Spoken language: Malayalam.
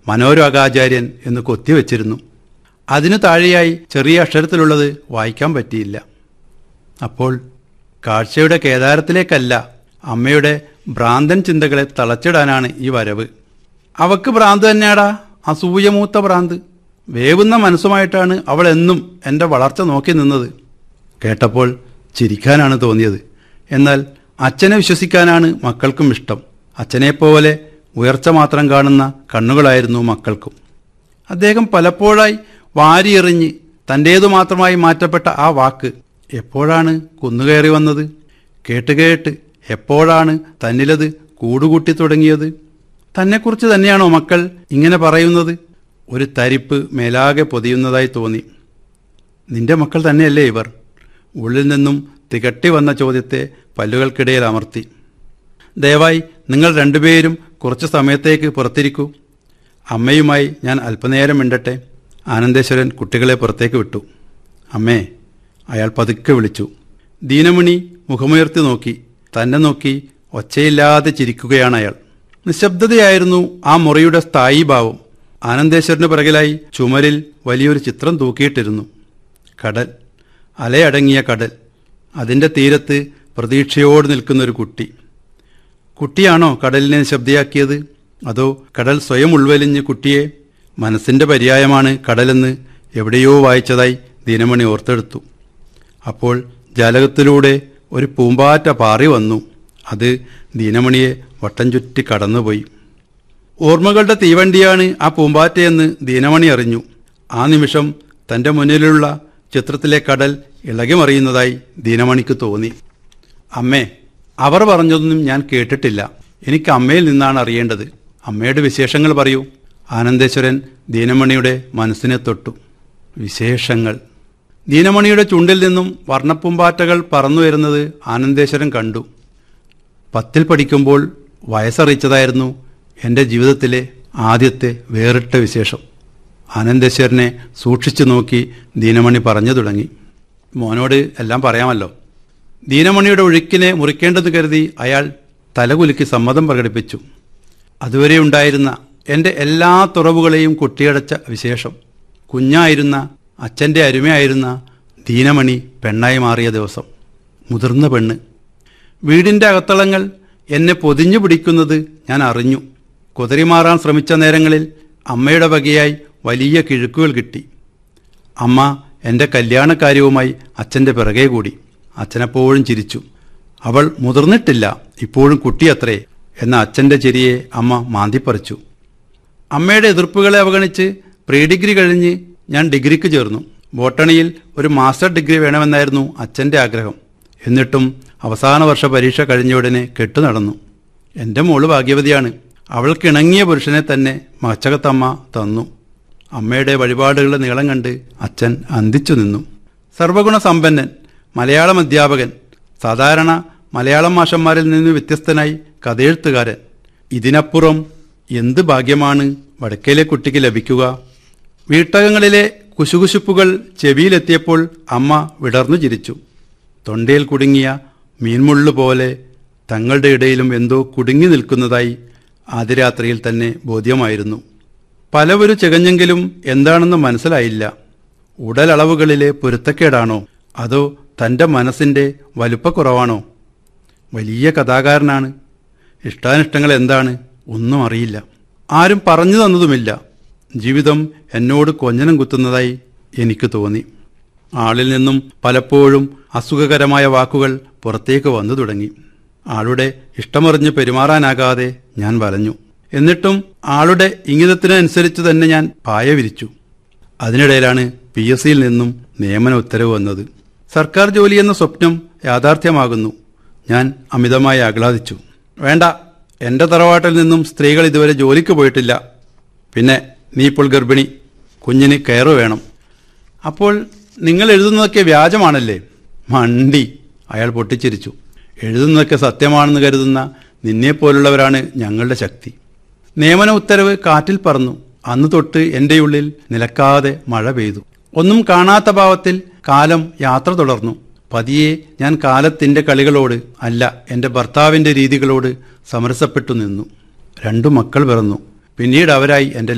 മനോരോഗാചാര്യൻ എന്ന് കൊത്തിവെച്ചിരുന്നു അതിനു താഴെയായി ചെറിയ അക്ഷരത്തിലുള്ളത് വായിക്കാൻ പറ്റിയില്ല അപ്പോൾ കാഴ്ചയുടെ കേദാരത്തിലേക്കല്ല അമ്മയുടെ ഭ്രാന്തൻ ചിന്തകളെ തളച്ചിടാനാണ് ഈ വരവ് അവക്ക് ഭ്രാന്ത് തന്നെയാടാ അസൂയമൂത്ത ഭ്രാന്ത് വേവുന്ന മനസ്സുമായിട്ടാണ് അവൾ എന്നും എൻ്റെ വളർച്ച നോക്കി നിന്നത് കേട്ടപ്പോൾ ചിരിക്കാനാണ് തോന്നിയത് എന്നാൽ അച്ഛനെ വിശ്വസിക്കാനാണ് മക്കൾക്കും ഇഷ്ടം അച്ഛനെപ്പോലെ ഉയർച്ച മാത്രം കാണുന്ന കണ്ണുകളായിരുന്നു മക്കൾക്കും അദ്ദേഹം പലപ്പോഴായി വാരിയെറിഞ്ഞ് തൻ്റേതു മാത്രമായി മാറ്റപ്പെട്ട ആ വാക്ക് എപ്പോഴാണ് കുന്നുകയറി വന്നത് കേട്ട് കേട്ട് എപ്പോഴാണ് തന്നിലത് കൂടുകൂട്ടി തുടങ്ങിയത് തന്നെക്കുറിച്ച് തന്നെയാണോ മക്കൾ ഇങ്ങനെ പറയുന്നത് ഒരു തരിപ്പ് മേലാകെ പൊതിയുന്നതായി തോന്നി നിന്റെ മക്കൾ തന്നെയല്ലേ ഇവർ ഉള്ളിൽ നിന്നും തികട്ടി വന്ന ചോദ്യത്തെ പല്ലുകൾക്കിടയിൽ അമർത്തി ദയവായി നിങ്ങൾ രണ്ടുപേരും കുറച്ച് സമയത്തേക്ക് പുറത്തിരിക്കൂ അമ്മയുമായി ഞാൻ അല്പനേരം മിണ്ടട്ടെ ആനന്ദേശ്വരൻ കുട്ടികളെ പുറത്തേക്ക് വിട്ടു അമ്മേ അയാൾ പതുക്കെ വിളിച്ചു ദീനമണി മുഖമുയർത്തി നോക്കി തന്നെ നോക്കി ഒച്ചയില്ലാതെ ചിരിക്കുകയാണ് അയാൾ നിശബ്ദതയായിരുന്നു ആ മുറിയുടെ സ്ഥായി ഭാവം ആനന്ദേശ്വരന് പിറകിലായി ചുമരിൽ വലിയൊരു ചിത്രം തൂക്കിയിട്ടിരുന്നു കടൽ അലയടങ്ങിയ കടൽ അതിൻ്റെ തീരത്ത് പ്രതീക്ഷയോട് നിൽക്കുന്നൊരു കുട്ടി കുട്ടിയാണോ കടലിനെ നിശബ്ദയാക്കിയത് അതോ കടൽ സ്വയം ഉൾവലിഞ്ഞ് കുട്ടിയെ മനസ്സിന്റെ പര്യായമാണ് കടലെന്ന് എവിടെയോ വായിച്ചതായി ദീനമണി ഓർത്തെടുത്തു അപ്പോൾ ജാലകത്തിലൂടെ ഒരു പൂമ്പാറ്റ പാറി വന്നു അത് ദീനമണിയെ വട്ടം ചുറ്റി കടന്നുപോയി ഓർമ്മകളുടെ തീവണ്ടിയാണ് ആ പൂമ്പാറ്റയെന്ന് ദീനമണി അറിഞ്ഞു ആ നിമിഷം തന്റെ മുന്നിലുള്ള ചിത്രത്തിലെ കടൽ ഇളകിമറിയുന്നതായി ദീനമണിക്ക് തോന്നി അമ്മേ അവർ പറഞ്ഞതൊന്നും ഞാൻ കേട്ടിട്ടില്ല എനിക്ക് അമ്മയിൽ നിന്നാണ് അറിയേണ്ടത് അമ്മയുടെ വിശേഷങ്ങൾ പറയൂ ആനന്ദേശ്വരൻ ദീനമണിയുടെ മനസ്സിനെ തൊട്ടു വിശേഷങ്ങൾ ദീനമണിയുടെ ചുണ്ടിൽ നിന്നും വർണ്ണപ്പൂമ്പാറ്റകൾ പറന്നു വരുന്നത് ആനന്ദേശ്വരൻ കണ്ടു പത്തിൽ പഠിക്കുമ്പോൾ വയസ്സറിയിച്ചതായിരുന്നു എൻ്റെ ജീവിതത്തിലെ ആദ്യത്തെ വേറിട്ട വിശേഷം ആനന്ദേശ്വരനെ സൂക്ഷിച്ചു നോക്കി ദീനമണി പറഞ്ഞു തുടങ്ങി മോനോട് എല്ലാം പറയാമല്ലോ ദീനമണിയുടെ ഒഴുക്കിനെ മുറിക്കേണ്ടെന്ന് കരുതി അയാൾ തലകുലുക്കി സമ്മതം പ്രകടിപ്പിച്ചു അതുവരെ ഉണ്ടായിരുന്ന എൻ്റെ എല്ലാ തുറവുകളെയും കൊട്ടിയടച്ച വിശേഷം കുഞ്ഞായിരുന്ന അച്ഛൻ്റെ അരുമയായിരുന്ന ദീനമണി പെണ്ണായി മാറിയ ദിവസം മുതിർന്ന പെണ്ണ് വീടിൻ്റെ അകത്തളങ്ങൾ എന്നെ പൊതിഞ്ഞു പിടിക്കുന്നത് ഞാൻ അറിഞ്ഞു കുതിരിമാറാൻ ശ്രമിച്ച നേരങ്ങളിൽ അമ്മയുടെ വകയായി വലിയ കിഴുക്കുകൾ കിട്ടി അമ്മ എൻ്റെ കല്യാണക്കാര്യവുമായി അച്ഛൻ്റെ പിറകെ കൂടി അച്ഛനെപ്പോഴും ചിരിച്ചു അവൾ മുതിർന്നിട്ടില്ല ഇപ്പോഴും കുട്ടിയത്രേ എന്ന അച്ഛൻ്റെ ചിരിയെ അമ്മ മാന്തിപ്പറിച്ചു അമ്മയുടെ എതിർപ്പുകളെ അവഗണിച്ച് പ്രീ ഡിഗ്രി കഴിഞ്ഞ് ഞാൻ ഡിഗ്രിക്ക് ചേർന്നു ബോട്ടണിയിൽ ഒരു മാസ്റ്റർ ഡിഗ്രി വേണമെന്നായിരുന്നു അച്ഛൻ്റെ ആഗ്രഹം എന്നിട്ടും അവസാന വർഷ പരീക്ഷ കഴിഞ്ഞ ഉടനെ കെട്ടു നടന്നു എൻ്റെ മോള് ഭാഗ്യവതിയാണ് അവൾക്കിണങ്ങിയ പുരുഷനെ തന്നെ മച്ചകത്തമ്മ തന്നു അമ്മയുടെ വഴിപാടുകളുടെ നീളം കണ്ട് അച്ഛൻ അന്തിച്ചു നിന്നു സർവഗുണ സമ്പന്നൻ മലയാളം അധ്യാപകൻ സാധാരണ മലയാളം മാഷന്മാരിൽ നിന്ന് വ്യത്യസ്തനായി കഥയെഴുത്തുകാരൻ ഇതിനപ്പുറം എന്ത് ഭാഗ്യമാണ് വടക്കേലെ കുട്ടിക്ക് ലഭിക്കുക വീട്ടകങ്ങളിലെ കുശുകുശുപ്പുകൾ ചെവിയിലെത്തിയപ്പോൾ അമ്മ വിടർന്നു ചിരിച്ചു തൊണ്ടയിൽ കുടുങ്ങിയ മീൻമുള്ളു പോലെ തങ്ങളുടെ ഇടയിലും എന്തോ കുടുങ്ങി നിൽക്കുന്നതായി ആദ്യരാത്രിയിൽ തന്നെ ബോധ്യമായിരുന്നു പലവരു ചികഞ്ഞെങ്കിലും എന്താണെന്ന് മനസ്സിലായില്ല ഉടലളവുകളിലെ പൊരുത്തക്കേടാണോ അതോ തൻ്റെ മനസ്സിൻ്റെ വലുപ്പക്കുറവാണോ വലിയ കഥാകാരനാണ് ഇഷ്ടാനിഷ്ടങ്ങൾ എന്താണ് ഒന്നും അറിയില്ല ആരും പറഞ്ഞു തന്നതുമില്ല ജീവിതം എന്നോട് കൊഞ്ഞനം കുത്തുന്നതായി എനിക്ക് തോന്നി ആളിൽ നിന്നും പലപ്പോഴും അസുഖകരമായ വാക്കുകൾ പുറത്തേക്ക് വന്നു തുടങ്ങി ആളുടെ ഇഷ്ടമറിഞ്ഞ് പെരുമാറാനാകാതെ ഞാൻ വലഞ്ഞു എന്നിട്ടും ആളുടെ ഇംഗിതത്തിനനുസരിച്ച് തന്നെ ഞാൻ പായ വിരിച്ചു അതിനിടയിലാണ് പി എസ് സിയിൽ നിന്നും നിയമന ഉത്തരവ് വന്നത് സർക്കാർ ജോലി എന്ന സ്വപ്നം യാഥാർത്ഥ്യമാകുന്നു ഞാൻ അമിതമായി ആഹ്ലാദിച്ചു വേണ്ട എന്റെ തറവാട്ടിൽ നിന്നും സ്ത്രീകൾ ഇതുവരെ ജോലിക്ക് പോയിട്ടില്ല പിന്നെ നീ ഇപ്പോൾ ഗർഭിണി കുഞ്ഞിന് കയറ് വേണം അപ്പോൾ നിങ്ങൾ എഴുതുന്നതൊക്കെ വ്യാജമാണല്ലേ മണ്ടി അയാൾ പൊട്ടിച്ചിരിച്ചു എഴുതുന്നതൊക്കെ സത്യമാണെന്ന് കരുതുന്ന നിന്നെപ്പോലുള്ളവരാണ് ഞങ്ങളുടെ ശക്തി നിയമന ഉത്തരവ് കാറ്റിൽ പറന്നു അന്ന് തൊട്ട് എൻ്റെ ഉള്ളിൽ നിലക്കാതെ മഴ പെയ്തു ഒന്നും കാണാത്ത ഭാവത്തിൽ കാലം യാത്ര തുടർന്നു പതിയെ ഞാൻ കാലത്തിന്റെ കളികളോട് അല്ല എൻ്റെ ഭർത്താവിന്റെ രീതികളോട് സമരസപ്പെട്ടു നിന്നു രണ്ടു മക്കൾ പിറന്നു പിന്നീട് അവരായി എൻ്റെ